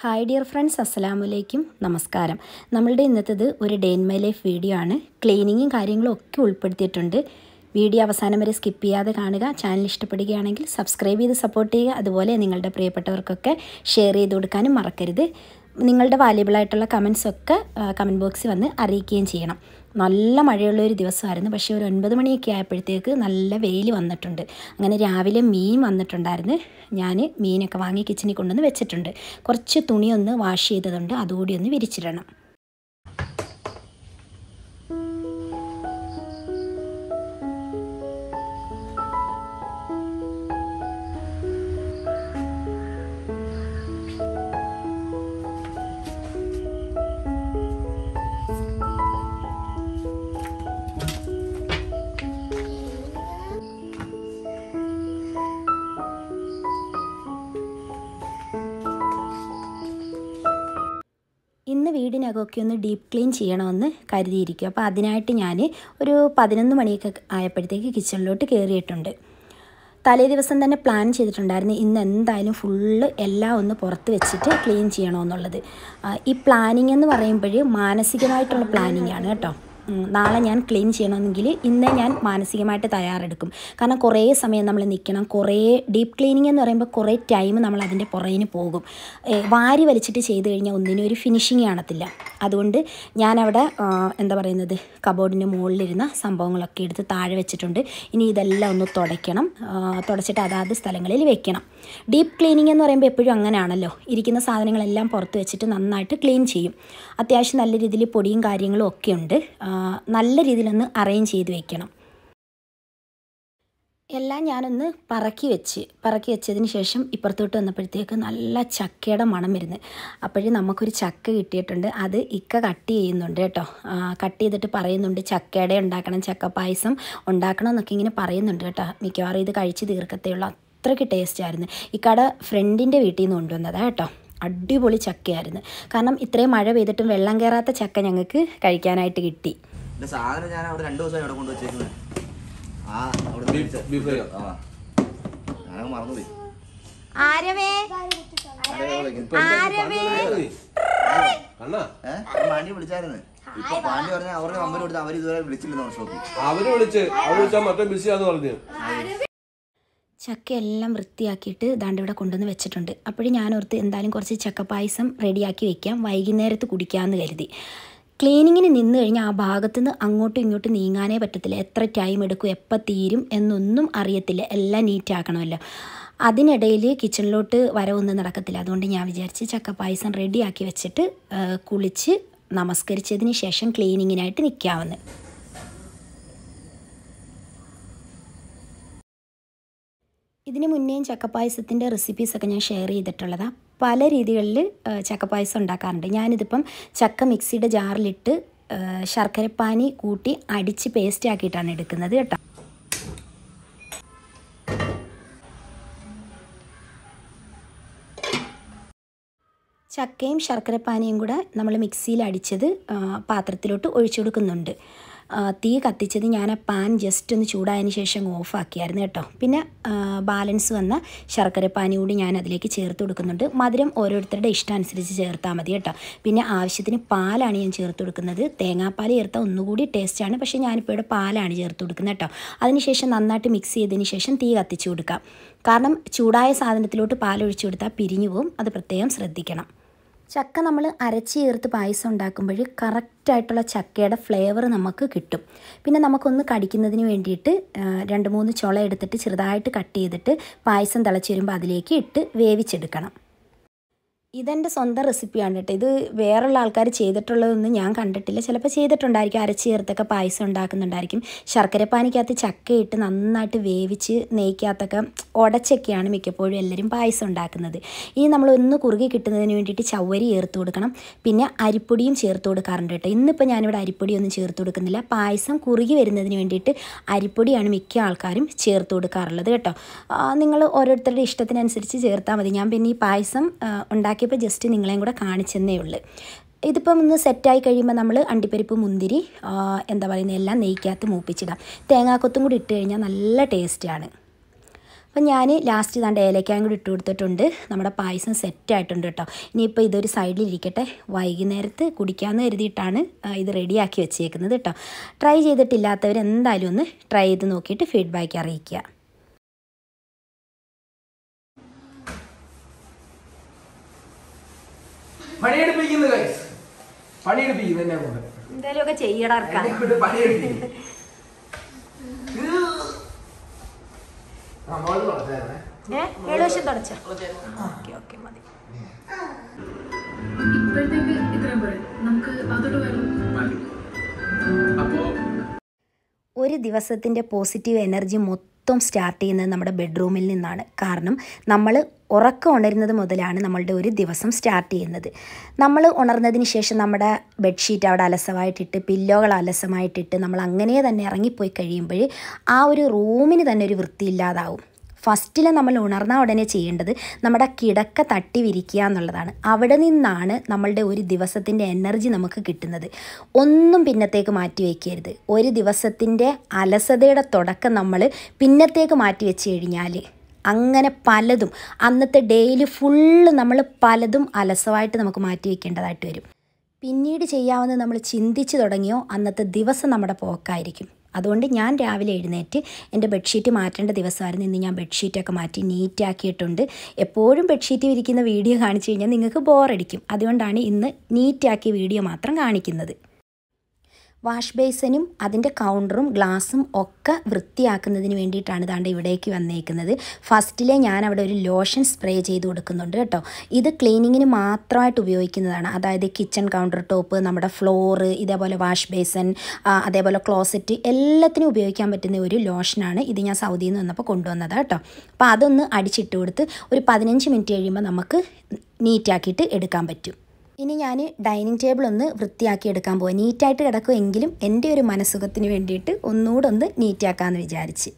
Hi dear friends അസ്സലാമലൈക്കും നമസ്കാരം നമ്മളുടെ ഇന്നത്തേത് ഒരു day in my life video ആണ് ക്ലീനിങ്ങും കാര്യങ്ങളും ഒക്കെ ഉൾപ്പെടുത്തിയിട്ടുണ്ട് വീഡിയോ അവസാനം വരെ സ്കിപ്പ് ചെയ്യാതെ കാണുക ചാനൽ ഇഷ്ടപ്പെടുകയാണെങ്കിൽ സബ്സ്ക്രൈബ് ചെയ്ത് സപ്പോർട്ട് ചെയ്യുക അതുപോലെ നിങ്ങളുടെ പ്രിയപ്പെട്ടവർക്കൊക്കെ ഷെയർ ചെയ്ത് കൊടുക്കാനും മറക്കരുത് നിങ്ങളുടെ വാല്യബിൾ ആയിട്ടുള്ള കമൻസ് ഒക്കെ കമൻറ്റ് ബോക്സിൽ വന്ന് അറിയിക്കുകയും ചെയ്യണം നല്ല മഴയുള്ള ഒരു ദിവസമായിരുന്നു പക്ഷേ ഒരു ഒൻപത് മണിയൊക്കെ ആയപ്പോഴത്തേക്ക് നല്ല വെയിൽ വന്നിട്ടുണ്ട് അങ്ങനെ രാവിലെ മീൻ വന്നിട്ടുണ്ടായിരുന്നു ഞാൻ മീനൊക്കെ വാങ്ങി കിച്ചണിൽ കൊണ്ടുവന്ന് വെച്ചിട്ടുണ്ട് കുറച്ച് തുണിയൊന്ന് വാഷ് ചെയ്തതുണ്ട് അതുകൂടി ഒന്ന് വിരിച്ചിടണം ഇന്ന് വീടിനകമൊക്കെ ഒന്ന് ഡീപ്പ് ക്ലീൻ ചെയ്യണമെന്ന് കരുതിയിരിക്കും അപ്പോൾ അതിനായിട്ട് ഞാൻ ഒരു പതിനൊന്ന് മണിയൊക്കെ ആയപ്പോഴത്തേക്ക് കിച്ചണിലോട്ട് കയറിയിട്ടുണ്ട് തലേ ദിവസം തന്നെ പ്ലാൻ ചെയ്തിട്ടുണ്ടായിരുന്നു ഇന്ന് എന്തായാലും ഫുള്ള് എല്ലാം ഒന്ന് പുറത്ത് വെച്ചിട്ട് ക്ലീൻ ചെയ്യണമെന്നുള്ളത് ഈ പ്ലാനിങ് എന്ന് പറയുമ്പോൾ മാനസികമായിട്ടുള്ള പ്ലാനിങ് ആണ് കേട്ടോ നാളെ ഞാൻ ക്ലീൻ ചെയ്യണമെങ്കിൽ ഇന്ന് ഞാൻ മാനസികമായിട്ട് തയ്യാറെടുക്കും കാരണം കുറേ സമയം നമ്മൾ നിൽക്കണം കുറേ ഡീപ്പ് ക്ലീനിങ് എന്ന് പറയുമ്പോൾ കുറേ ടൈം നമ്മൾ അതിൻ്റെ പുറകിന് പോകും വാരി വലിച്ചിട്ട് ചെയ്ത് കഴിഞ്ഞാൽ ഒന്നിനും ഒരു ഫിനിഷിങ് കാണത്തില്ല അതുകൊണ്ട് ഞാനവിടെ എന്താ പറയുന്നത് കബോർഡിൻ്റെ മുകളിലിരുന്ന സംഭവങ്ങളൊക്കെ എടുത്ത് താഴെ വെച്ചിട്ടുണ്ട് ഇനി ഇതെല്ലാം ഒന്ന് തുടയ്ക്കണം തുടച്ചിട്ട് അതാത് സ്ഥലങ്ങളിൽ വെക്കണം ഡീപ്പ് ക്ലീനിങ് എന്ന് പറയുമ്പോൾ എപ്പോഴും അങ്ങനെയാണല്ലോ ഇരിക്കുന്ന സാധനങ്ങളെല്ലാം പുറത്ത് വെച്ചിട്ട് നന്നായിട്ട് ക്ലീൻ ചെയ്യും അത്യാവശ്യം നല്ല രീതിയിൽ പൊടിയും കാര്യങ്ങളും ഒക്കെ ഉണ്ട് നല്ല രീതിയിലൊന്ന് അറേഞ്ച് ചെയ്ത് വെക്കണം എല്ലാം ഞാനൊന്ന് പറക്കി വെച്ച് പറക്കി വെച്ചതിന് ശേഷം ഇപ്പുറത്തോട്ട് വന്നപ്പോഴത്തേക്ക് നല്ല ചക്കയുടെ മണം വരുന്നത് അപ്പോഴും നമുക്കൊരു ചക്ക കിട്ടിയിട്ടുണ്ട് അത് ഇക്ക കട്ട് ചെയ്യുന്നുണ്ട് കേട്ടോ കട്ട് ചെയ്തിട്ട് പറയുന്നുണ്ട് ചക്കയുടെ ഉണ്ടാക്കണം ചക്ക പായസം ഉണ്ടാക്കണം എന്നൊക്കെ ഇങ്ങനെ പറയുന്നുണ്ട് കേട്ടോ മിക്കവാറും ഇത് കഴിച്ച് തീർക്കത്തേ ഉള്ളൂ അത്രയ്ക്ക് ടേസ്റ്റ് ആയിരുന്നു ഇക്കടെ ഫ്രണ്ടിൻ്റെ വീട്ടിൽ നിന്ന് കൊണ്ടുവന്നതാണ് കേട്ടോ അടിപൊളി ചക്കയായിരുന്നു കാരണം ഇത്രയും മഴ പെയ്തിട്ടും വെള്ളം കയറാത്ത ചക്ക ഞങ്ങൾക്ക് കഴിക്കാനായിട്ട് കിട്ടി സാധനം ഞാൻ അവിടെ രണ്ടു ദിവസമായി അവിടെ കൊണ്ടുവച്ചേക്കുന്നത് ആ അവിടെ ബീഫ് ഫ്രൈ. ആ ഞാനങ്ങ് മറന്നുപോയി ആരവേ കണ്ണാ ഏഹ് പാണ്ടി വിളിച്ചായിരുന്നു ഇപ്പൊ പാണ്ടി പറഞ്ഞ അവരുടെ നമ്പർ കൊടുത്ത് അവർ ഇതുവരെ വിളിച്ചില്ലെന്ന് ഷോപ്പിൽ അവര് വിളിച്ച് അവര് വിളിച്ചാൽ മറ്റേ ബിസിയാന്ന് പറഞ്ഞു ചക്ക എല്ലാം വൃത്തിയാക്കിയിട്ട് ദാണ്ട് ഇവിടെ കൊണ്ടുവന്ന് വെച്ചിട്ടുണ്ട് അപ്പോഴും ഞാൻ ഓർത്ത് എന്തായാലും കുറച്ച് ചക്ക പായസം റെഡിയാക്കി വെക്കാം വൈകുന്നേരത്ത് കുടിക്കാമെന്ന് കരുതി ക്ലീനിങ്ങിന് നിന്ന് കഴിഞ്ഞാൽ ആ ഭാഗത്തുനിന്ന് അങ്ങോട്ടും ഇങ്ങോട്ടും നീങ്ങാനേ പറ്റത്തില്ല എത്ര ടൈം എടുക്കും എപ്പോൾ തീരും എന്നൊന്നും അറിയത്തില്ല എല്ലാം നീറ്റ് ആക്കണമല്ലോ അതിനിടയിൽ കിച്ചണിലോട്ട് വരവൊന്നും നടക്കത്തില്ല അതുകൊണ്ട് ഞാൻ വിചാരിച്ച് ചക്ക പായസം റെഡിയാക്കി വെച്ചിട്ട് കുളിച്ച് നമസ്കരിച്ചതിന് ശേഷം ക്ലീനിങ്ങിനായിട്ട് നിൽക്കാമെന്ന് ഇതിന് മുന്നേയും ചക്കപ്പായസത്തിൻ്റെ റെസിപ്പീസൊക്കെ ഞാൻ ഷെയർ ചെയ്തിട്ടുള്ളതാണ് പല രീതികളിൽ ചക്കപ്പായസം ഉണ്ടാക്കാറുണ്ട് ഞാനിതിപ്പം ചക്ക മിക്സിയുടെ ജാറിലിട്ട് ശർക്കരപ്പാനി കൂട്ടി അടിച്ച് പേസ്റ്റ് ആക്കിയിട്ടാണ് എടുക്കുന്നത് കേട്ടോ ചക്കയും ശർക്കരപ്പാനിയും കൂടെ നമ്മൾ മിക്സിയിൽ അടിച്ചത് പാത്രത്തിലോട്ട് ഒഴിച്ചു കൊടുക്കുന്നുണ്ട് തീ കത്തിച്ചത് ഞാൻ ആ പാൻ ജസ്റ്റ് ഒന്ന് ചൂടായതിന് ശേഷം ഓഫാക്കിയായിരുന്നു കേട്ടോ പിന്നെ ബാലൻസ് വന്ന ശർക്കരപ്പാനി കൂടി ഞാൻ അതിലേക്ക് ചേർത്ത് കൊടുക്കുന്നുണ്ട് മധുരം ഓരോരുത്തരുടെ ഇഷ്ടം അനുസരിച്ച് ചേർത്താൽ മതി കേട്ടോ പിന്നെ ആവശ്യത്തിന് പാലാണ് ഞാൻ ചേർത്ത് കൊടുക്കുന്നത് തേങ്ങാപ്പാൽ ചേർത്താൽ ഒന്നുകൂടി ടേസ്റ്റാണ് പക്ഷേ ഞാനിപ്പോൾ ഇവിടെ പാലാണ് ചേർത്ത് കൊടുക്കുന്നത് കേട്ടോ അതിനുശേഷം നന്നായിട്ട് മിക്സ് ചെയ്തതിന് ശേഷം തീ കത്തിച്ച് കൊടുക്കാം കാരണം ചൂടായ സാധനത്തിലോട്ട് പാലൊഴിച്ചു കൊടുത്താൽ പിരിഞ്ഞു പോകും അത് പ്രത്യേകം ശ്രദ്ധിക്കണം ചക്ക നമ്മൾ അരച്ച് ചേർത്ത് പായസം ഉണ്ടാക്കുമ്പോൾ കറക്റ്റായിട്ടുള്ള ചക്കയുടെ ഫ്ലേവർ നമുക്ക് കിട്ടും പിന്നെ നമുക്കൊന്ന് കടിക്കുന്നതിന് വേണ്ടിയിട്ട് രണ്ട് മൂന്ന് ചുള എടുത്തിട്ട് ചെറുതായിട്ട് കട്ട് ചെയ്തിട്ട് പായസം തിളച്ച് വരുമ്പോൾ അതിലേക്ക് ഇട്ട് വേവിച്ചെടുക്കണം ഇതെൻ്റെ സ്വന്തം റെസിപ്പിയാണ് കേട്ടോ ഇത് വേറുള്ള ആൾക്കാർ ചെയ്തിട്ടുള്ളതൊന്നും ഞാൻ കണ്ടിട്ടില്ല ചിലപ്പോൾ ചെയ്തിട്ടുണ്ടായിരിക്കും അരച്ച് ചേർത്തൊക്കെ പായസം ഉണ്ടാക്കുന്നുണ്ടായിരിക്കും ശർക്കരപ്പാനിക്കകത്ത് ചക്കയിട്ട് നന്നായിട്ട് വേവിച്ച് നെയ്ക്കകത്തൊക്കെ ഉടച്ചൊക്കെയാണ് മിക്കപ്പോഴും എല്ലാവരും പായസം ഉണ്ടാക്കുന്നത് ഇനി നമ്മൾ ഒന്ന് കുറുകി കിട്ടുന്നതിന് വേണ്ടിയിട്ട് ചവ്വരി ചേർത്ത് കൊടുക്കണം പിന്നെ അരിപ്പൊടിയും ചേർത്ത് കൊടുക്കാറുണ്ട് കേട്ടോ ഇന്നിപ്പോൾ ഞാനിവിടെ അരിപ്പൊടിയൊന്നും ചേർത്ത് കൊടുക്കുന്നില്ല പായസം കുറുകി വരുന്നതിന് വേണ്ടിയിട്ട് അരിപ്പൊടിയാണ് മിക്ക ആൾക്കാരും ചേർത്ത് കൊടുക്കാറുള്ളത് കേട്ടോ നിങ്ങൾ ഓരോരുത്തരുടെ ഇഷ്ടത്തിനനുസരിച്ച് ചേർത്താൽ മതി ഞാൻ പിന്നെ ഈ പായസം ഉണ്ടാക്കി ഉണ്ടാക്കിയപ്പോൾ ജസ്റ്റ് നിങ്ങളെയും കൂടെ കാണിച്ചെന്നേ ഉള്ളൂ ഇതിപ്പം ഒന്ന് സെറ്റായി കഴിയുമ്പോൾ നമ്മൾ അണ്ടിപ്പരിപ്പ് മുന്തിരി എന്താ പറയുന്നത് എല്ലാം നെയ്ക്കകത്ത് മൂപ്പിച്ചിടാം തേങ്ങാക്കൊത്തും കൂടി ഇട്ട് കഴിഞ്ഞാൽ നല്ല ടേസ്റ്റാണ് അപ്പം ഞാൻ ലാസ്റ്റ് താണ്ട് ഏലക്കായും കൂടി ഇട്ട് കൊടുത്തിട്ടുണ്ട് നമ്മുടെ പായസം സെറ്റായിട്ടുണ്ട് കേട്ടോ ഇനിയിപ്പോൾ ഇതൊരു സൈഡിൽ ഇരിക്കട്ടെ വൈകുന്നേരത്ത് കുടിക്കാമെന്ന് കരുതിയിട്ടാണ് ആ, ഇത് റെഡിയാക്കി വെച്ചേക്കുന്നത് കേട്ടോ ട്രൈ ചെയ്തിട്ടില്ലാത്തവർ എന്തായാലും ഒന്ന് ട്രൈ ചെയ്ത് നോക്കിയിട്ട് ഫീഡ്ബാക്ക് അറിയിക്കുക പണിയെടുപ്പിക്കുന്നു guys. പണിയെടുപ്പിക്കുന്നു എന്നെ കൊണ്ട് എന്തായാലുമൊക്കെ ചെയ്യടാ എന്നെ കൊണ്ട് പണിയെടുപ്പിക്കുന്നു ആ മോള് തുറച്ചായിരുന്നേ ഏഴുവശം തുടച്ചോ ഓക്കെ ഓക്കെ മതി ഇപ്പോഴത്തേക്ക് ഇത്രയും പോരെ നമുക്ക് അതോട് വരും അപ്പോ ഒരു ദിവസത്തിൻ്റെ പോസിറ്റീവ് എനർജി മൊത്തം സ്റ്റാർട്ട് ചെയ്യുന്നത് നമ്മുടെ ബെഡ്റൂമിൽ നിന്നാണ് കാരണം നമ്മൾ ഉറക്കം ഉണരുന്നത് മുതലാണ് നമ്മളുടെ ഒരു ദിവസം സ്റ്റാർട്ട് ചെയ്യുന്നത് നമ്മൾ ഉണർന്നതിന് ശേഷം നമ്മുടെ ബെഡ്ഷീറ്റ് അവിടെ അലസമായിട്ടിട്ട് പില്ലോകൾ അലസമായിട്ടിട്ട് നമ്മൾ അങ്ങനെ തന്നെ ഇറങ്ങിപ്പോയി കഴിയുമ്പോൾ ആ ഒരു റൂമിന് തന്നെ ഒരു വൃത്തിയില്ലാതാവും ഫസ്റ്റിൽ നമ്മൾ ഉണർന്ന ഉടനെ ചെയ്യേണ്ടത് നമ്മുടെ കിടക്ക തട്ടി വിരിക്കുക എന്നുള്ളതാണ് അവിടെ നിന്നാണ് നമ്മളുടെ ഒരു ദിവസത്തിൻ്റെ എനർജി നമുക്ക് കിട്ടുന്നത് ഒന്നും പിന്നത്തേക്ക് മാറ്റി വയ്ക്കരുത് ഒരു ദിവസത്തിൻ്റെ അലസതയുടെ തുടക്കം നമ്മൾ പിന്നത്തേക്ക് മാറ്റി വെച്ച് കഴിഞ്ഞാൽ അങ്ങനെ പലതും അന്നത്തെ ഡെയിലി ഫുള്ള് നമ്മൾ പലതും അലസമായിട്ട് നമുക്ക് മാറ്റി വയ്ക്കേണ്ടതായിട്ട് വരും പിന്നീട് ചെയ്യാവുന്ന നമ്മൾ ചിന്തിച്ച് തുടങ്ങിയോ അന്നത്തെ ദിവസം നമ്മുടെ പോക്കായിരിക്കും അതുകൊണ്ട് ഞാൻ രാവിലെ എഴുന്നേറ്റ് എൻ്റെ ബെഡ്ഷീറ്റ് മാറ്റേണ്ട ദിവസമായിരുന്നു ഇന്ന് ഞാൻ ബെഡ്ഷീറ്റൊക്കെ മാറ്റി നീറ്റാക്കിയിട്ടുണ്ട് എപ്പോഴും ബെഡ്ഷീറ്റ് വിരിക്കുന്ന വീഡിയോ കാണിച്ചു കഴിഞ്ഞാൽ നിങ്ങൾക്ക് ബോറടിക്കും അതുകൊണ്ടാണ് ഇന്ന് നീറ്റാക്കിയ വീഡിയോ മാത്രം കാണിക്കുന്നത് വാഷ് ബേസിനും അതിൻ്റെ കൗണ്ടറും ഗ്ലാസും ഒക്കെ വൃത്തിയാക്കുന്നതിന് വേണ്ടിയിട്ടാണ് ഇതാണ്ട് ഇവിടേക്ക് വന്നേക്കുന്നത് ഫസ്റ്റിലെ ഞാൻ അവിടെ ഒരു ലോഷൻ സ്പ്രേ ചെയ്ത് കൊടുക്കുന്നുണ്ട് കേട്ടോ ഇത് ക്ലീനിങ്ങിന് മാത്രമായിട്ട് ഉപയോഗിക്കുന്നതാണ് അതായത് കിച്ചൺ കൗണ്ടർ ടോപ്പ് നമ്മുടെ ഫ്ലോറ് ഇതേപോലെ വാഷ് ബേസൻ ആ, അതേപോലെ ക്ലോസറ്റ് എല്ലാത്തിനും ഉപയോഗിക്കാൻ പറ്റുന്ന ഒരു ലോഷനാണ് ഇത് ഞാൻ സൗദിയിൽ നിന്ന് വന്നപ്പോൾ കൊണ്ടുവന്നത് കേട്ടോ അപ്പോൾ അതൊന്ന് അടിച്ചിട്ട് കൊടുത്ത് ഒരു പതിനഞ്ച് മിനിറ്റ് കഴിയുമ്പോൾ നമുക്ക് നീറ്റാക്കിയിട്ട് എടുക്കാൻ പറ്റും ഇനി ഞാൻ ഡൈനിങ് ടേബിൾ ഒന്ന് വൃത്തിയാക്കി എടുക്കാൻ പോവാം നീറ്റായിട്ട് കിടക്കുമെങ്കിലും എൻ്റെ ഒരു മനസ്സുഖത്തിന് വേണ്ടിയിട്ട് ഒന്നുകൂടെ ഒന്ന് നീറ്റാക്കാമെന്ന് വിചാരിച്ച്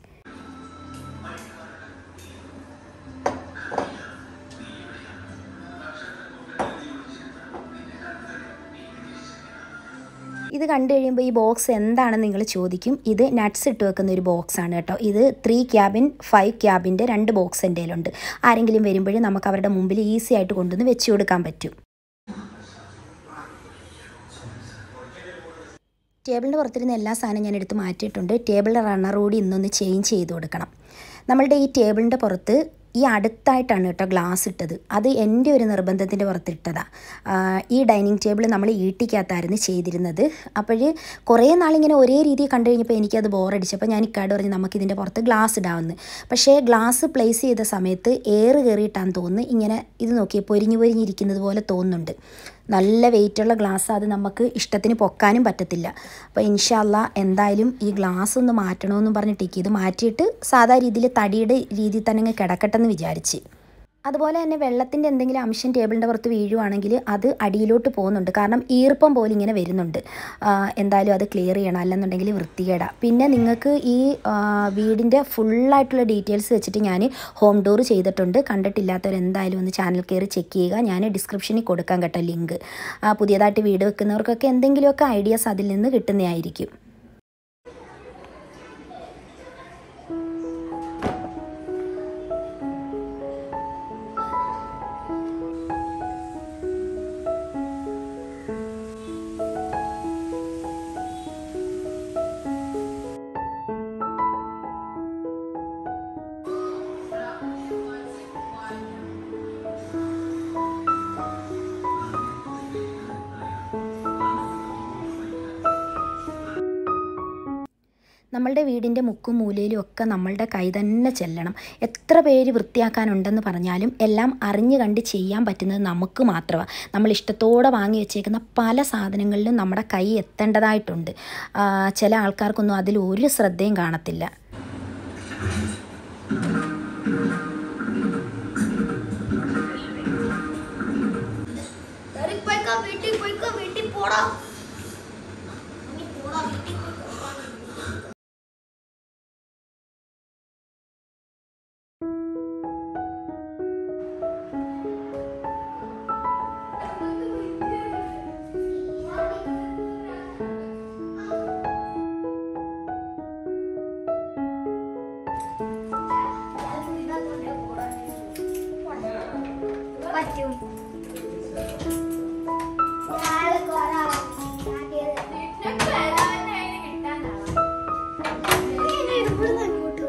ഇത് കണ്ടു കഴിയുമ്പോൾ ഈ ബോക്സ് എന്താണെന്ന് നിങ്ങൾ ചോദിക്കും ഇത് നട്ട്സ് ഇട്ട് വെക്കുന്ന ഒരു ബോക്സാണ് കേട്ടോ ഇത് ത്രീ ക്യാബിൻ ഫൈവ് ക്യാബിൻ്റെ രണ്ട് ബോക്സ് എൻ്റെ കയ്യിലുണ്ട് ആരെങ്കിലും വരുമ്പോഴും നമുക്ക് അവരുടെ മുമ്പിൽ ഈസി ആയിട്ട് കൊണ്ടുവന്ന് വെച്ച് കൊടുക്കാൻ പറ്റും ടേബിളിൻ്റെ പുറത്തിരുന്ന എല്ലാ സാധനവും ഞാൻ എടുത്ത് മാറ്റിയിട്ടുണ്ട് ടേബിളിൻ്റെ റണ്ണർ കൂടി ഇന്നൊന്ന് ചേഞ്ച് ചെയ്ത് കൊടുക്കണം നമ്മളുടെ ഈ ടേബിളിൻ്റെ പുറത്ത് ഈ അടുത്തായിട്ടാണ് കേട്ടോ ഗ്ലാസ് ഇട്ടത് അത് എൻ്റെ ഒരു നിർബന്ധത്തിൻ്റെ പുറത്തിട്ടതാണ് ഈ ഡൈനിങ് ടേബിൾ നമ്മൾ ഈട്ടിക്കകത്തായിരുന്നു ചെയ്തിരുന്നത് അപ്പോൾ കുറേ നാളിങ്ങനെ ഒരേ രീതിയിൽ കണ്ടു കഴിഞ്ഞപ്പോൾ എനിക്കത് ബോറടിച്ചപ്പോൾ ഞാൻ ഇക്കാട് പറഞ്ഞ് നമുക്കിതിൻ്റെ പുറത്ത് ഗ്ലാസ് ഇടാമെന്ന് പക്ഷേ ഗ്ലാസ് പ്ലേസ് ചെയ്ത സമയത്ത് എയർ കയറിയിട്ടാന്ന് തോന്നുന്നു ഇങ്ങനെ ഇത് നോക്കിയപ്പോൾ പൊരിഞ്ഞു പൊരിഞ്ഞിരിക്കുന്നത് പോലെ തോന്നുന്നുണ്ട് നല്ല വെയിറ്റുള്ള ഗ്ലാസ് അത് നമുക്ക് ഇഷ്ടത്തിന് പൊക്കാനും പറ്റത്തില്ല അപ്പോൾ ഇൻഷാല്ല എന്തായാലും ഈ ഗ്ലാസ് ഒന്ന് മാറ്റണമെന്നും പറഞ്ഞിട്ടേക്ക് ഇത് മാറ്റിയിട്ട് സാധാ രീതിയിൽ തടിയുടെ രീതിയിൽ തന്നെ അങ്ങ് കിടക്കട്ടെ എന്ന് വിചാരിച്ച് അതുപോലെ തന്നെ വെള്ളത്തിൻ്റെ എന്തെങ്കിലും അംശം ടേബിളിൻ്റെ പുറത്ത് വീഴുവാണെങ്കിൽ അത് അടിയിലോട്ട് പോകുന്നുണ്ട് കാരണം ഈർപ്പം പോലെ ഇങ്ങനെ വരുന്നുണ്ട് ആ, എന്തായാലും അത് ക്ലിയർ ചെയ്യണം അല്ലെന്നുണ്ടെങ്കിൽ വൃത്തികേടാ പിന്നെ നിങ്ങൾക്ക് ഈ ആ, വീടിൻ്റെ ഫുള്ളായിട്ടുള്ള ഡീറ്റെയിൽസ് വെച്ചിട്ട് ഞാൻ ഹോം ടൂർ ചെയ്തിട്ടുണ്ട് കണ്ടിട്ടില്ലാത്തവർ എന്തായാലും ഒന്ന് ചാനൽ കയറി ചെക്ക് ചെയ്യുക ഞാൻ ഡിസ്ക്രിപ്ഷനിൽ കൊടുക്കാം കേട്ടോ ലിങ്ക് പുതിയതായിട്ട് വീട് വെക്കുന്നവർക്കൊക്കെ എന്തെങ്കിലുമൊക്കെ ഐഡിയാസ് അതിൽ നിന്ന് കിട്ടുന്നതായിരിക്കും നമ്മളുടെ വീടിൻ്റെ മുക്കും മൂലയിലും ഒക്കെ നമ്മളുടെ കൈ തന്നെ ചെല്ലണം എത്ര പേര് വൃത്തിയാക്കാനുണ്ടെന്ന് പറഞ്ഞാലും എല്ലാം അറിഞ്ഞു കണ്ട് ചെയ്യാൻ പറ്റുന്നത് നമുക്ക് മാത്രമാണ് നമ്മൾ ഇഷ്ടത്തോടെ വാങ്ങി വെച്ചേക്കുന്ന പല സാധനങ്ങളിലും നമ്മുടെ കൈ എത്തേണ്ടതായിട്ടുണ്ട് ആ, ചില ആൾക്കാർക്കൊന്നും അതിൽ ഒരു ശ്രദ്ധയും കാണത്തില്ല ഡയറക്റ്റ് പോയിക്കോ വീട്ടിൽ പോയിക്കോ വീട്ടിൽ പോടാ നീ പോടാ വീട്ടിൽ പോയിക്കോ പറ്റും നാളെ കൊറേ ഇവിടുന്ന് അങ്ങോട്ട്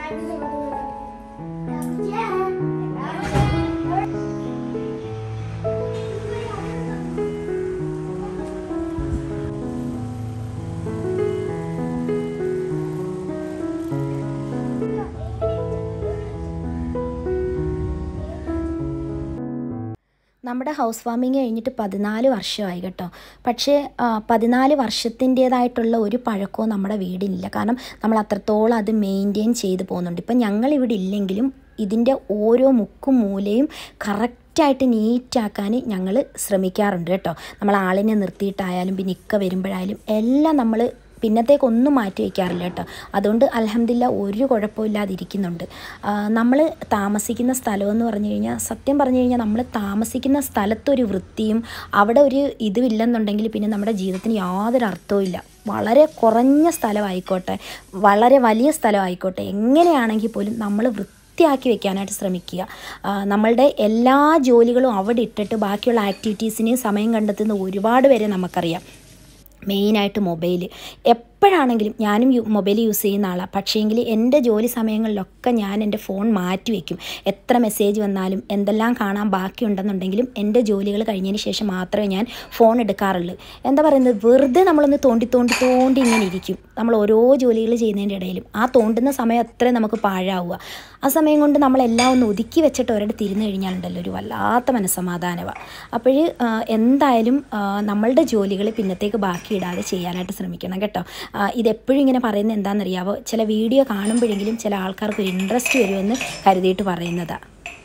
നമ്മുടെ ഹൗസ് വാമിങ് കഴിഞ്ഞിട്ട് പതിനാല് വർഷമായി കേട്ടോ പക്ഷേ ആ, പതിനാല് വർഷത്തിൻ്റേതായിട്ടുള്ള ഒരു പഴക്കവും നമ്മുടെ വീടിനില്ല കാരണം നമ്മൾ അത്രത്തോളം അത് മെയിൻറ്റെയിൻ ചെയ്ത് പോകുന്നുണ്ട് ഇപ്പം ഞങ്ങളിവിടെ ഇല്ലെങ്കിലും ഇതിൻ്റെ ഓരോ മുക്കും മൂലയും കറക്റ്റായിട്ട് നീറ്റാക്കാൻ ഞങ്ങൾ ശ്രമിക്കാറുണ്ട് കേട്ടോ നമ്മൾ ആളിനെ നിർത്തിയിട്ടായാലും പിന്നെ ഇക്ക വരുമ്പോഴായാലും എല്ലാം നമ്മൾ പിന്നത്തേക്കൊന്നും മാറ്റി വയ്ക്കാറില്ല കേട്ടോ അതുകൊണ്ട് അലഹമില്ല ഒരു കുഴപ്പമില്ലാതിരിക്കുന്നുണ്ട് നമ്മൾ താമസിക്കുന്ന സ്ഥലമെന്ന് പറഞ്ഞു കഴിഞ്ഞാൽ സത്യം പറഞ്ഞു കഴിഞ്ഞാൽ നമ്മൾ താമസിക്കുന്ന സ്ഥലത്തൊരു വൃത്തിയും അവിടെ ഒരു ഇതുമില്ലെന്നുണ്ടെങ്കിൽ പിന്നെ നമ്മുടെ ജീവിതത്തിന് യാതൊരു അർത്ഥവും ഇല്ല വളരെ കുറഞ്ഞ സ്ഥലമായിക്കോട്ടെ വളരെ വലിയ സ്ഥലമായിക്കോട്ടെ എങ്ങനെയാണെങ്കിൽ പോലും നമ്മൾ വൃത്തി വൃത്തിയാക്കി വെക്കാനായിട്ട് ശ്രമിക്കുക ആ, നമ്മളുടെ എല്ലാ ജോലികളും അവിടെ ഇട്ടിട്ട് ബാക്കിയുള്ള ആക്ടിവിറ്റീസിന് സമയം കണ്ടെത്തുന്ന ഒരുപാട് പേരെ നമുക്കറിയാം മെയിനായിട്ട് മൊബൈൽ എപ്പോഴാണെങ്കിലും ഞാനും യു- മൊബൈൽ യൂസ് ചെയ്യുന്ന ആളാണ് പക്ഷേങ്കിൽ എൻ്റെ ജോലി സമയങ്ങളിലൊക്കെ ഞാൻ എൻ്റെ ഫോൺ മാറ്റി വയ്ക്കും എത്ര മെസ്സേജ് വന്നാലും എന്തെല്ലാം കാണാൻ ബാക്കിയുണ്ടെന്നുണ്ടെങ്കിലും എൻ്റെ ജോലികൾ കഴിഞ്ഞതിന് ശേഷം മാത്രമേ ഞാൻ ഫോൺ എടുക്കാറുള്ളൂ എന്താ പറയുന്നത് വെറുതെ നമ്മളൊന്ന് തോണ്ടി തോണ്ടി തോണ്ടി ഇങ്ങനെ ഇരിക്കും നമ്മൾ ഓരോ ജോലികൾ ചെയ്യുന്നതിൻ്റെ ഇടയിലും ആ തോണ്ടുന്ന സമയം അത്രയും നമുക്ക് പാഴാവുക ആ സമയം കൊണ്ട് നമ്മളെല്ലാം ഒന്ന് ഒതുക്കി വെച്ചിട്ട് ഒരിടത്ത് ഇരുന്ന് കഴിഞ്ഞാലുണ്ടല്ലോ ഒരു വല്ലാത്ത മനസ്സമാധാനമാണ് അപ്പോൾ എന്തായാലും ആ, നമ്മളുടെ ജോലികൾ പിന്നത്തേക്ക് ബാക്കിയിടാതെ ചെയ്യാനായിട്ട് ശ്രമിക്കണം കേട്ടോ ആ, ഇതെപ്പോഴും ഇങ്ങനെ പറയുന്നത് എന്താണെന്നറിയാവോ ചില വീഡിയോ കാണുമ്പോഴെങ്കിലും ചില ആൾക്കാർക്ക് ഒരു ഇൻട്രസ്റ്റ് വരുമെന്ന് കരുതിയിട്ട് പറയുന്നതാണ്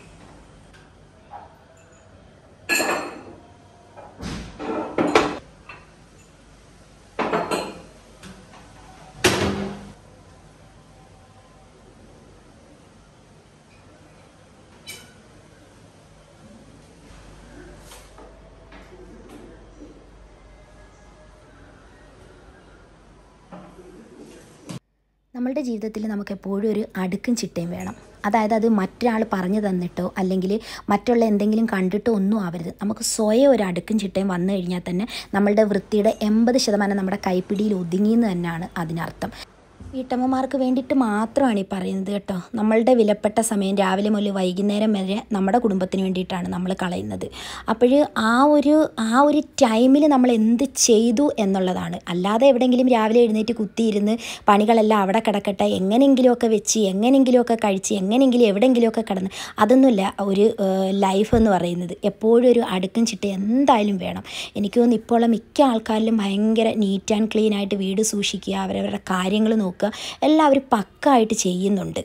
നമ്മളുടെ ജീവിതത്തിൽ നമുക്ക് എപ്പോഴും ഒരു അടുക്കും ചിട്ടയും വേണം അതായത് അത് മറ്റൊരാൾ പറഞ്ഞു തന്നിട്ടോ അല്ലെങ്കിൽ മറ്റുള്ള എന്തെങ്കിലും കണ്ടിട്ടോ ഒന്നും ആവരുത് നമുക്ക് സ്വയം ഒരു അടുക്കും ചിട്ടയും വന്നു കഴിഞ്ഞാൽ തന്നെ നമ്മളുടെ വൃത്തിയുടെ എൺപത് ശതമാനം നമ്മുടെ കൈപ്പിടിയിൽ ഒതുങ്ങിയെന്ന് തന്നെയാണ് അതിനർത്ഥം വീട്ടമ്മമാർക്ക് വേണ്ടിയിട്ട് മാത്രമാണ് ഈ പറയുന്നത് കേട്ടോ നമ്മളുടെ വിലപ്പെട്ട സമയം രാവിലെ മുതൽ വൈകുന്നേരം വരെ നമ്മുടെ കുടുംബത്തിന് വേണ്ടിയിട്ടാണ് നമ്മൾ കളയുന്നത് അപ്പോൾ ആ ഒരു ആ ഒരു ടൈമിൽ നമ്മൾ എന്ത് ചെയ്തു എന്നുള്ളതാണ് അല്ലാതെ എവിടെയെങ്കിലും രാവിലെ എഴുന്നേറ്റ് കുത്തിയിരുന്ന് പണികളെല്ലാം അവിടെ കിടക്കട്ടെ എങ്ങനെയെങ്കിലുമൊക്കെ വെച്ച് എങ്ങനെയെങ്കിലുമൊക്കെ കഴിച്ച് എങ്ങനെയെങ്കിലും എവിടെയെങ്കിലുമൊക്കെ കിടന്ന് അതൊന്നുമില്ല ഒരു ലൈഫ് എന്ന് പറയുന്നത് എപ്പോഴും ഒരു അടുക്കും ചിട്ട എന്തായാലും വേണം എനിക്ക് തോന്നുന്നു ഇപ്പോൾ ഉള്ള മിക്ക ആൾക്കാരിലും ഭയങ്കര നീറ്റ് ആൻഡ് ക്ലീൻ ആയിട്ട് വീട് സൂക്ഷിക്കുക അവരവരുടെ കാര്യങ്ങൾ നോക്കുക എല്ലാവരും പക്കായിട്ട് ചെയ്യുന്നുണ്ട്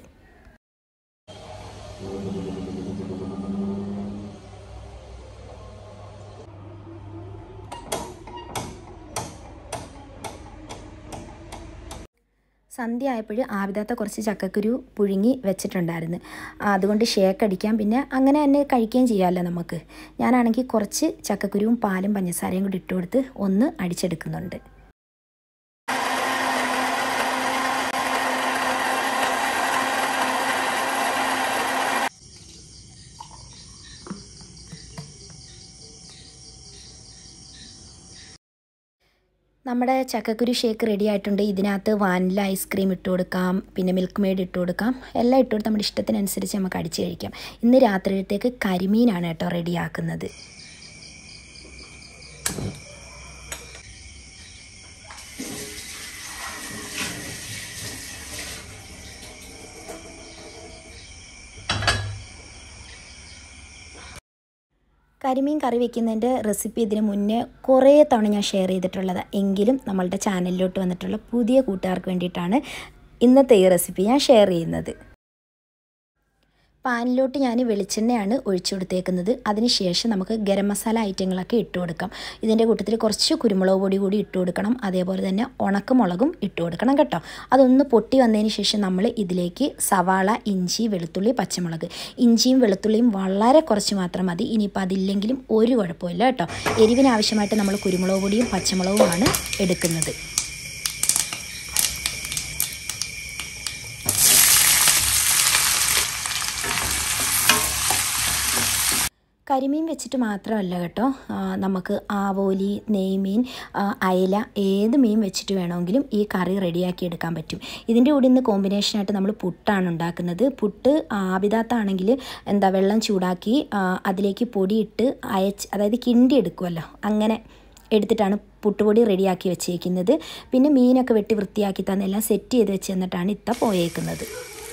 സന്ധ്യ ആയപ്പോൾ ആവിതാത്ത കുറച്ച് ചക്കക്കുരു പുഴുങ്ങി വെച്ചിട്ടുണ്ടായിരുന്നു അതുകൊണ്ട് ഷേക്ക് അടിക്കാം പിന്നെ അങ്ങനെ തന്നെ കഴിക്കുകയും ചെയ്യാമല്ലോ നമുക്ക് ഞാനാണെങ്കിൽ കുറച്ച് ചക്കക്കുരുവും പാലും പഞ്ചസാരയും കൂടി ഇട്ട് കൊടുത്ത് ഒന്ന് അടിച്ചെടുക്കുന്നുണ്ട് നമ്മുടെ ചക്കക്കുരു ഷേക്ക് റെഡി ആയിട്ടുണ്ട് ഇതിനകത്ത് വാനില ഐസ്ക്രീം ഇട്ട് കൊടുക്കാം പിന്നെ മിൽക്ക് മെയ്ഡ് ഇട്ട് കൊടുക്കാം എല്ലാം ഇട്ട് കൊടുത്ത് നമ്മുടെ ഇഷ്ടത്തിനനുസരിച്ച് നമുക്ക് അടിച്ച് കഴിക്കാം ഇന്ന് രാത്രിയിലത്തേക്ക് കരിമീനാണ് കേട്ടോ റെഡിയാക്കുന്നത് കരിമീൻ കറി വെക്കുന്നതിൻ്റെ റെസിപ്പി ഇതിന് മുന്നേ കുറേ തവണ ഞാൻ ഷെയർ ചെയ്തിട്ടുള്ളത് എങ്കിലും നമ്മളുടെ ചാനലിലോട്ട് വന്നിട്ടുള്ള പുതിയ കൂട്ടുകാർക്ക് വേണ്ടിയിട്ടാണ് ഇന്നത്തെ ഈ റെസിപ്പി ഞാൻ ഷെയർ ചെയ്യുന്നത് പാനിലോട്ട് ഞാൻ വെളിച്ചെണ്ണയാണ് ഒഴിച്ചു കൊടുത്തേക്കുന്നത് അതിനുശേഷം നമുക്ക് ഗരം മസാല ഐറ്റങ്ങളൊക്കെ ഇട്ട് കൊടുക്കാം ഇതിൻ്റെ കൂട്ടത്തിൽ കുറച്ച് കുരുമുളക് പൊടി കൂടി ഇട്ട് കൊടുക്കണം അതേപോലെ തന്നെ ഉണക്കമുളകും ഇട്ട് കൊടുക്കണം കേട്ടോ അതൊന്ന് പൊട്ടി വന്നതിന് ശേഷം നമ്മൾ ഇതിലേക്ക് സവാള ഇഞ്ചി വെളുത്തുള്ളി പച്ചമുളക് ഇഞ്ചിയും വെളുത്തുള്ളിയും വളരെ കുറച്ച് മാത്രം മതി ഇനിയിപ്പോൾ അതില്ലെങ്കിലും ഒരു കുഴപ്പമില്ല കേട്ടോ എരിവിന് ആവശ്യമായിട്ട് നമ്മൾ കുരുമുളക് പൊടിയും പച്ചമുളകുമാണ് എടുക്കുന്നത് കരിമീൻ വെച്ചിട്ട് മാത്രമല്ല കേട്ടോ ആ, നമുക്ക് ആവോലി നെയ്മീൻ ആ, അയല ഏത് മീൻ വെച്ചിട്ട് വേണമെങ്കിലും ഈ കറി റെഡിയാക്കി എടുക്കാൻ പറ്റും ഇതിൻ്റെ കൂടെ ഇന്ന് കോമ്പിനേഷനായിട്ട് നമ്മൾ പുട്ടാണ് ഉണ്ടാക്കുന്നത് പുട്ട് ആവിതാത്താണെങ്കിൽ എന്താ വെള്ളം ചൂടാക്കി ആ, അതിലേക്ക് പൊടിയിട്ട് അയച്ച് അതായത് കിണ്ടി എടുക്കുമല്ലോ അങ്ങനെ എടുത്തിട്ടാണ് പുട്ടുപൊടി റെഡിയാക്കി വെച്ചേക്കുന്നത് പിന്നെ മീനൊക്കെ വെട്ടി വൃത്തിയാക്കി തന്നെല്ലാം സെറ്റ് ചെയ്ത് വെച്ച് എന്നിട്ടാണ് ഇത്ത പോയേക്കുന്നത്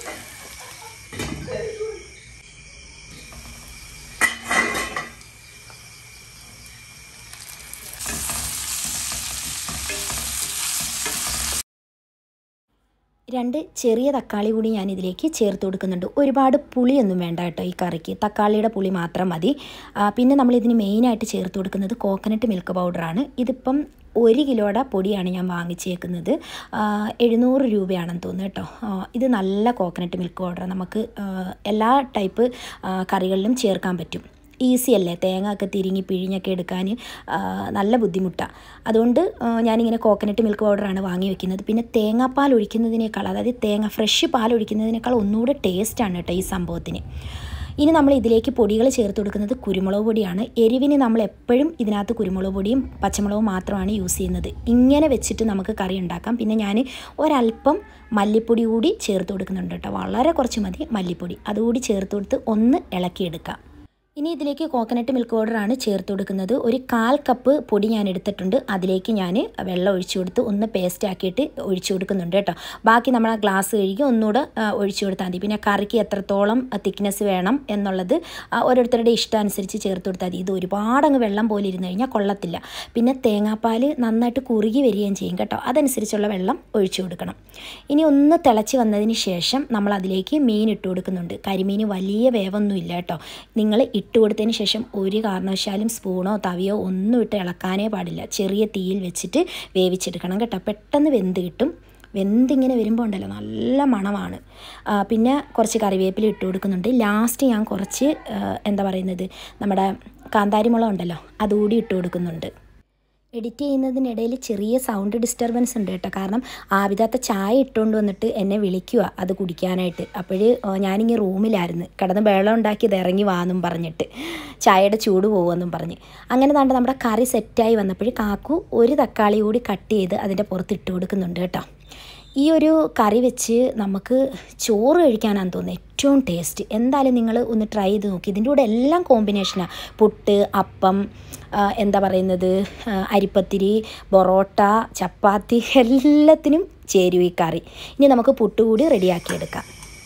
രണ്ട് ചെറിയ തക്കാളി കൂടി ഞാൻ ഇതിലേക്ക് ചേർത്ത് കൊടുക്കുന്നുണ്ട് ഒരുപാട് പുളിയൊന്നും വേണ്ട കേട്ടോ ഈ കറിക്ക് തക്കാളിയുടെ പുളി മാത്രം മതി ആ, പിന്നെ നമ്മൾ ഇതിന് മെയിനായിട്ട് ചേർത്ത് കൊടുക്കുന്നത് കോക്കനട്ട് മിൽക്ക് പൗഡറാണ് ഇതിപ്പം ഒരു കിലോയുടെ പൊടിയാണ് ഞാൻ വാങ്ങിച്ചേക്കുന്നത് ആ, എഴുന്നൂറ് രൂപയാണെന്ന് തോന്നുന്നു കേട്ടോ ആ, ഇത് നല്ല കോക്കനട്ട് മിൽക്ക് പൗഡർ നമുക്ക് ആ, എല്ലാ ടൈപ്പ് ആ, കറികളിലും ചേർക്കാൻ പറ്റും ഈസി അല്ലേ തേങ്ങ ഒക്കെ തിരിങ്ങി പിഴിഞ്ഞൊക്കെ എടുക്കാൻ ആ, നല്ല ബുദ്ധിമുട്ടാണ് അതുകൊണ്ട് ആ, ഞാനിങ്ങനെ കോക്കനട്ട് മിൽക്ക് പൗഡറാണ് വാങ്ങി വെക്കുന്നത് പിന്നെ തേങ്ങാപ്പാൽ ഒഴിക്കുന്നതിനേക്കാൾ അതായത് തേങ്ങ ഫ്രഷ് പാൽ ഒഴിക്കുന്നതിനേക്കാൾ ഒന്നുകൂടെ ടേസ്റ്റാണ് കേട്ടോ ഈ സംഭവത്തിന് ഇനി നമ്മൾ ഇതിലേക്ക് പൊടികൾ ചേർത്ത് കൊടുക്കുന്നത് കുരുമുളക് പൊടിയാണ് എരിവിന് നമ്മൾ എപ്പോഴും ഇതിനകത്ത് കുരുമുളക് പൊടിയും പച്ചമുളകും മാത്രമാണ് യൂസ് ചെയ്യുന്നത് ഇങ്ങനെ വെച്ചിട്ട് നമുക്ക് കറി ഉണ്ടാക്കാം പിന്നെ ഞാൻ ഒരല്പം മല്ലിപ്പൊടി കൂടി ചേർത്ത് കൊടുക്കുന്നുണ്ട് കേട്ടോ വളരെ കുറച്ച് മതി മല്ലിപ്പൊടി അതുകൂടി ചേർത്ത് കൊടുത്ത് ഒന്ന് ഇളക്കിയെടുക്കാം ഇനി ഇതിലേക്ക് കോക്കനട്ട് മിൽക്ക് പൗഡറാണ് ചേർത്ത് കൊടുക്കുന്നത് ഒരു കാൽ കപ്പ് പൊടി ഞാൻ എടുത്തിട്ടുണ്ട് അതിലേക്ക് ഞാൻ വെള്ളം ഒഴിച്ചു കൊടുത്ത് ഒന്ന് പേസ്റ്റ് ആക്കിയിട്ട് ഒഴിച്ചു കൊടുക്കുന്നുണ്ട് കേട്ടോ ബാക്കി നമ്മൾ ആ ഗ്ലാസ് കഴുകി ഒന്നുകൂടെ ആ, ഒഴിച്ചു കൊടുത്താൽ മതി പിന്നെ കറിക്ക് എത്രത്തോളം തിക്നെസ് വേണം എന്നുള്ളത് ആ, ഓരോരുത്തരുടെ ഇഷ്ടാനുസരിച്ച് ചേർത്ത് കൊടുത്താൽ മതി ഇത് ഒരുപാട് അങ്ങ് വെള്ളം പോലെ ഇരുന്ന് കഴിഞ്ഞാൽ കൊള്ളത്തില്ല പിന്നെ തേങ്ങാപ്പാൽ നന്നായിട്ട് കുറുകി വരികയും ചെയ്യും കേട്ടോ അതനുസരിച്ചുള്ള വെള്ളം ഒഴിച്ചു കൊടുക്കണം ഇനി ഒന്ന് തിളച്ച് വന്നതിന് ശേഷം നമ്മൾ അതിലേക്ക് മീൻ ഇട്ട് കൊടുക്കുന്നുണ്ട് കരിമീൻ വലിയ വേവൊന്നുമില്ല കേട്ടോ നിങ്ങൾ ഇട്ട് കൊടുത്തതിന് ശേഷം ഒരു കാരണവശാലും സ്പൂണോ തവിയോ ഒന്നും ഇട്ട് ഇളക്കാനേ പാടില്ല ചെറിയ തീയിൽ വെച്ചിട്ട് വേവിച്ചെടുക്കണം കേട്ടോ പെട്ടെന്ന് വെന്ത് കിട്ടും വെന്തിങ്ങനെ വരുമ്പോൾ ഉണ്ടല്ലോ നല്ല മണമാണ് ആ, പിന്നെ കുറച്ച് കറിവേപ്പില ഇട്ട് കൊടുക്കുന്നുണ്ട് ലാസ്റ്റ് ഞാൻ കുറച്ച് ആ, എന്താ പറയുന്നത് നമ്മുടെ കാന്താരി മുളക് ഉണ്ടല്ലോ അതുകൂടി ഇട്ട് കൊടുക്കുന്നുണ്ട് എഡിറ്റ് ചെയ്യുന്നതിനിടയിൽ ചെറിയ സൗണ്ട് ഡിസ്റ്റർബൻസ് ഉണ്ട് കേട്ടോ കാരണം ആവിതാത്ത ചായ ഇട്ടുകൊണ്ട് വന്നിട്ട് എന്നെ വിളിക്കുക അത് കുടിക്കാനായിട്ട് അപ്പോഴ് ഞാനിങ്ങനെ റൂമിലായിരുന്നു കിടന്ന് വെള്ളം ഉണ്ടാക്കിയത് ഇറങ്ങി വാന്നും പറഞ്ഞിട്ട് ചായയുടെ ചൂട് പോകുമെന്നും പറഞ്ഞ് അങ്ങനെ താണ്ട് നമ്മുടെ കറി സെറ്റായി വന്നപ്പോൾ കാക്കു ഒരു തക്കാളി കൂടി കട്ട് ചെയ്ത് അതിൻ്റെ പുറത്ത് ഇട്ട് കൊടുക്കുന്നുണ്ട് കേട്ടോ ഈ ഒരു കറി വെച്ച് നമുക്ക് ചോറ് കഴിക്കാനാണ് തോന്നുന്നത് ഏറ്റവും ടേസ്റ്റ് എന്തായാലും നിങ്ങൾ ഒന്ന് ട്രൈ ചെയ്ത് നോക്കി ഇതിൻ്റെ കൂടെ എല്ലാം കോമ്പിനേഷനാണ് പുട്ട് അപ്പം ആ, എന്താ പറയുന്നത് ആ, അരിപ്പത്തിരി പൊറോട്ട ചപ്പാത്തി എല്ലാത്തിനും ചേരും ഈ കറി ഇനി നമുക്ക് പുട്ട് കൂടി റെഡിയാക്കിയെടുക്കാം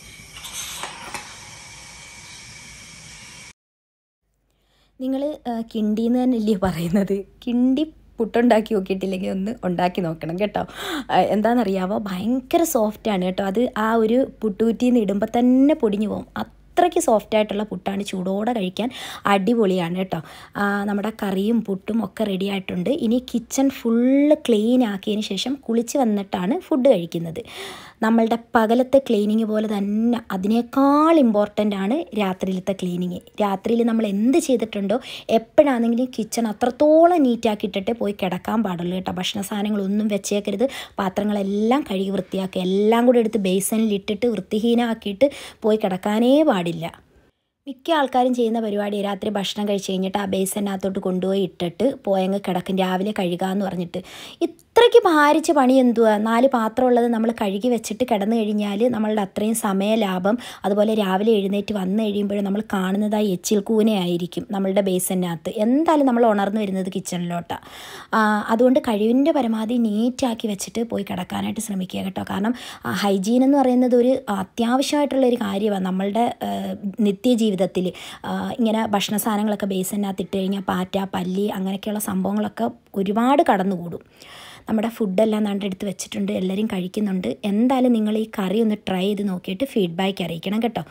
നിങ്ങൾ കിണ്ടിന്ന് തന്നെയല്ലേ പറയുന്നത് കിണ്ടി പുട്ടുണ്ടാക്കി നോക്കിയിട്ടില്ലെങ്കിൽ ഒന്ന് ഉണ്ടാക്കി നോക്കണം കേട്ടോ ആ, എന്താണെന്നറിയാവോ ഭയങ്കര സോഫ്റ്റാണ് കേട്ടോ അത് ആ ഒരു പുട്ടുകുറ്റിയിൽ നിന്ന് ഇടുമ്പോൾ തന്നെ പൊടിഞ്ഞു പോകും അത്രയ്ക്ക് സോഫ്റ്റ് ആയിട്ടുള്ള പുട്ടാണ് ചൂടോടെ കഴിക്കാൻ അടിപൊളിയാണ് കേട്ടോ ആ, നമ്മുടെ കറിയും പുട്ടും ഒക്കെ റെഡി ആയിട്ടുണ്ട് ഇനി കിച്ചൺ ഫുള്ള് ക്ലീൻ ആക്കിയതിന് ശേഷം കുളിച്ച് വന്നിട്ടാണ് ഫുഡ് കഴിക്കുന്നത് നമ്മളുടെ പകലത്തെ ക്ലീനിങ് പോലെ തന്നെ അതിനേക്കാൾ ഇമ്പോർട്ടൻ്റ് ആണ് രാത്രിയിലത്തെ ക്ലീനിങ് രാത്രിയിൽ നമ്മൾ എന്ത് ചെയ്തിട്ടുണ്ടോ എപ്പോഴാണെങ്കിലും കിച്ചൺ അത്രത്തോളം നീറ്റാക്കിയിട്ടിട്ട് പോയി കിടക്കാൻ പാടുള്ളൂ കേട്ടോ ഭക്ഷണ സാധനങ്ങളൊന്നും വെച്ചേക്കരുത് പാത്രങ്ങളെല്ലാം കഴുകി വൃത്തിയാക്കുക എല്ലാം കൂടെ എടുത്ത് ബേസനിൽ ഇട്ടിട്ട് വൃത്തിഹീനമാക്കിയിട്ട് പോയി കിടക്കാനേ പാടില്ല മിക്ക ആൾക്കാരും ചെയ്യുന്ന പരിപാടി രാത്രി ഭക്ഷണം കഴിച്ച് കഴിഞ്ഞിട്ട് ആ ബേസിനകത്തോട്ട് കൊണ്ടുപോയി ഇട്ടിട്ട് പോയങ്ങ് കിടക്കും രാവിലെ കഴുകാമെന്ന് പറഞ്ഞിട്ട് ഇത്രയ്ക്ക് ഭാരിച്ച പണി എന്തുവാ നാല് പാത്രം ഉള്ളത് നമ്മൾ കഴുകി വെച്ചിട്ട് കിടന്നു കഴിഞ്ഞാൽ നമ്മളുടെ അത്രയും സമയ ലാഭം അതുപോലെ രാവിലെ എഴുന്നേറ്റ് വന്നു കഴിയുമ്പോഴും നമ്മൾ കാണുന്നതായി എച്ചിൽ കൂനയായിരിക്കും നമ്മളുടെ ബേസിനകത്ത് എന്തായാലും നമ്മൾ ഉണർന്നു വരുന്നത് കിച്ചണിലോട്ടാണ് അതുകൊണ്ട് കഴിവിൻ്റെ പരമാവധി നീറ്റാക്കി വെച്ചിട്ട് പോയി കിടക്കാനായിട്ട് ശ്രമിക്കുക കേട്ടോ കാരണം ഹൈജീൻ എന്ന് പറയുന്നത് ഒരു അത്യാവശ്യമായിട്ടുള്ള ഒരു കാര്യമാണ് നമ്മളുടെ ആ, നിത്യജീവിതത്തിൽ ആ, ഇങ്ങനെ ഭക്ഷണ സാധനങ്ങളൊക്കെ ബേസിനകത്ത് ഇട്ട് കഴിഞ്ഞാൽ പാറ്റ പല്ലി അങ്ങനെയൊക്കെയുള്ള സംഭവങ്ങളൊക്കെ ഒരുപാട് കടന്നുകൂടും നമ്മുടെ ഫുഡെല്ലാം നാണ്ട് എടുത്ത് വെച്ചിട്ടുണ്ട് എല്ലാവരും കഴിക്കുന്നുണ്ട് എന്തായാലും നിങ്ങൾ ഈ കറി ഒന്ന് ട്രൈ ചെയ്ത് നോക്കിയിട്ട് ഫീഡ്ബാക്ക് അറിയിക്കണം കേട്ടോ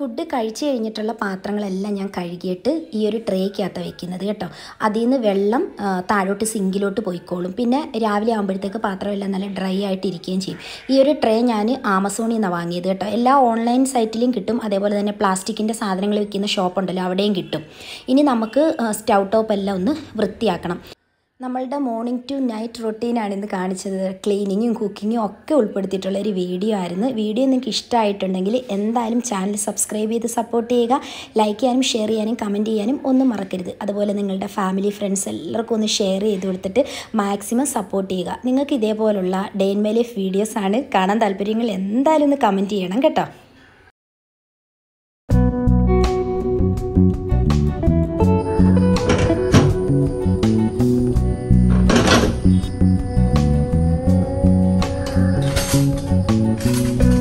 ഫുഡ് കഴിച്ചു കഴിഞ്ഞിട്ടുള്ള പാത്രങ്ങളെല്ലാം ഞാൻ കഴുകിയിട്ട് ഈ ഒരു ട്രേക്കകത്ത് വെക്കുന്നത് കേട്ടോ അതിൽ നിന്ന് വെള്ളം ആ, താഴോട്ട് സിങ്കിലോട്ട് പോയിക്കോളും പിന്നെ രാവിലെ ആകുമ്പോഴത്തേക്ക് പാത്രമെല്ലാം നല്ല ഡ്രൈ ആയിട്ട് ഇരിക്കുകയും ചെയ്യും ഈ ഒരു ട്രേ ഞാൻ ആമസോണിൽ നിന്നാണ് വാങ്ങിയത് കേട്ടോ എല്ലാ ഓൺലൈൻ സൈറ്റിലും കിട്ടും അതേപോലെ തന്നെ പ്ലാസ്റ്റിക്കിൻ്റെ സാധനങ്ങൾ വിൽക്കുന്ന ഷോപ്പുണ്ടല്ലോ അവിടെയും കിട്ടും ഇനി നമുക്ക് ആ, സ്റ്റൗ ടോപ്പ് എല്ലാം ഒന്ന് വൃത്തിയാക്കണം നമ്മളുടെ മോർണിംഗ് ടു നൈറ്റ് റൊട്ടീനാണ് ഇന്ന് കാണിച്ചത് ക്ലീനിങ്ങും കുക്കിങ്ങും ഒക്കെ ഉൾപ്പെടുത്തിയിട്ടുള്ള ഒരു വീഡിയോ ആയിരുന്നു വീഡിയോ നിങ്ങൾക്ക് ഇഷ്ടമായിട്ടുണ്ടെങ്കിൽ എന്തായാലും ചാനൽ സബ്സ്ക്രൈബ് ചെയ്ത് സപ്പോർട്ട് ചെയ്യുക ലൈക്ക് ചെയ്യാനും ഷെയർ ചെയ്യാനും കമൻറ്റ് ചെയ്യാനും ഒന്നും മറക്കരുത് അതുപോലെ നിങ്ങളുടെ ഫാമിലി ഫ്രണ്ട്സ് എല്ലാവർക്കും ഒന്ന് ഷെയർ ചെയ്ത് കൊടുത്തിട്ട് മാക്സിമം സപ്പോർട്ട് ചെയ്യുക നിങ്ങൾക്ക് ഇതേപോലുള്ള ഡേ ഇൻ മൈ ലൈഫ് വീഡിയോസാണ് കാണാൻ താല്പര്യങ്ങൾ എന്തായാലും ഒന്ന് കമൻറ്റ് ചെയ്യണം കേട്ടോ ആ